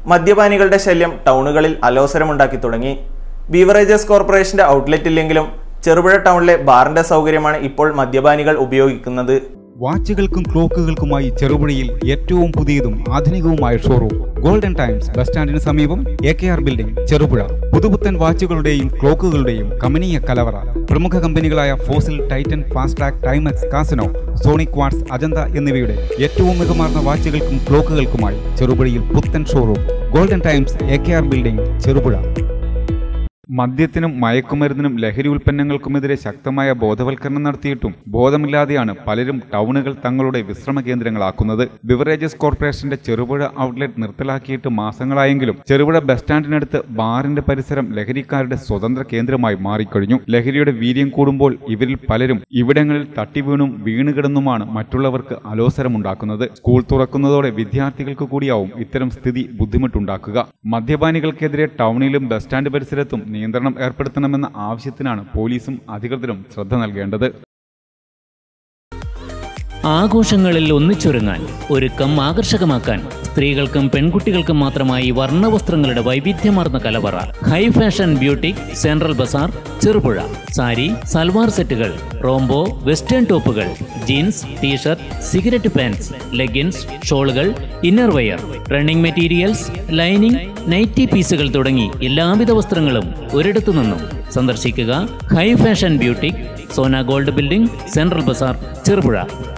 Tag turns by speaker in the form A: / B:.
A: മദ്യപാനികളുടെ ശല്യം ടൗണുകളിൽ അലോസരമുണ്ടാക്കി തുടങ്ങി ബീവറേജസ് കോർപ്പറേഷന്റെ ഔട്ട്ലെറ്റ് ഇല്ലെങ്കിലും ചെറുപുഴ ടൗണിലെ ബാറിന്റെ സൗകര്യമാണ് ഇപ്പോൾ മദ്യപാനികൾ ഉപയോഗിക്കുന്നത്
B: വാച്ചുകൾക്കും ക്ലോക്കുകൾക്കുമായി ചെറുപുഴയിൽ ഏറ്റവും പുതിയതും ആധുനികവുമായ ഷോറൂം ഗോൾഡൻ ടൈംസ് ബസ് സ്റ്റാൻഡിന് സമീപം A K R building Cherupuzha പുതുപുത്തൻ വാച്ചുകളുടെയും ക്ലോക്കുകളുടെയും കമനീയ കലവറ പ്രമുഖ കമ്പനികളായ Fossil Titan Fastrack Timex Casio Sonic Quartz Ajanta എന്നിവയുടെ ഏറ്റവും മികമാർന്ന വാച്ചുകൾക്കും ക്ലോക്കുകൾക്കുമായി ചെറുപുഴയിൽ പുത്തൻ showroom Golden Times A K R building Cherupuzha മദ്യത്തിനും മയക്കുമരുന്നിനും ലഹരി ഉൽപ്പന്നങ്ങൾക്കുമെതിരെ ശക്തമായ ബോധവൽക്കരണം നടത്തിയിട്ടും ബോധമില്ലാതെയാണ് പലരും ടൗണുകൾ തങ്ങളുടെ വിശ്രമ കേന്ദ്രങ്ങളാക്കുന്നത് ബിവറേജസ് കോർപ്പറേഷന്റെ ചെറുപുഴ ഔട്ട്ലെറ്റ് നിർത്തലാക്കിയിട്ട് മാസങ്ങളായെങ്കിലും ചെറുപുഴ ബസ് സ്റ്റാൻഡിനടുത്ത് ബാറിന്റെ പരിസരം ലഹരിക്കാരുടെ സ്വതന്ത്ര കേന്ദ്രമായി മാറിക്കഴിഞ്ഞു ലഹരിയുടെ വീര്യം കൂടുമ്പോൾ ഇവരിൽ പലരും ഇവിടങ്ങളിൽ തട്ടിവീണും വീണുകിടന്നുമാണ് മറ്റുള്ളവർക്ക് അലോസരമുണ്ടാക്കുന്നത് സ്കൂൾ തുറക്കുന്നതോടെ വിദ്യാർത്ഥികൾക്ക് കൂടിയാവും ഇത്തരം സ്ഥിതി ബുദ്ധിമുട്ടുണ്ടാക്കുക മദ്യപാനികൾക്കെതിരെ ടൗണിലും ബസ് സ്റ്റാൻഡ് പരിസരത്തും നിയന്ത്രണം ഏർപ്പെടുത്തണമെന്ന ആവശ്യത്തിനാണ് പോലീസും അധികൃതരും ശ്രദ്ധ നൽകേണ്ടത്
C: ആഘോഷങ്ങളിൽ ഒന്നിച്ചൊരുങ്ങാൻ ഒരുക്കം ആകർഷകമാക്കാൻ സ്ത്രീകൾക്കും പെൺകുട്ടികൾക്കും മാത്രമായി വർണ്ണവസ്ത്രങ്ങളുടെ വൈവിധ്യമാർന്ന കലവറ high fashion boutique central Bazar Cherupuzha sari salwar സെറ്റുകൾ റോംബോ വെസ്റ്റേൺ ടോപ്പുകൾ jeans t shirt cigarette pants leggings ഷോളുകൾ inner wear running materials lining nightie പീസുകൾ തുടങ്ങി എല്ലാവിധ വസ്ത്രങ്ങളും ഒരിടത്തു നിന്നും സന്ദർശിക്കുക high fashion boutique Sona gold building central Bazar Cherupuzha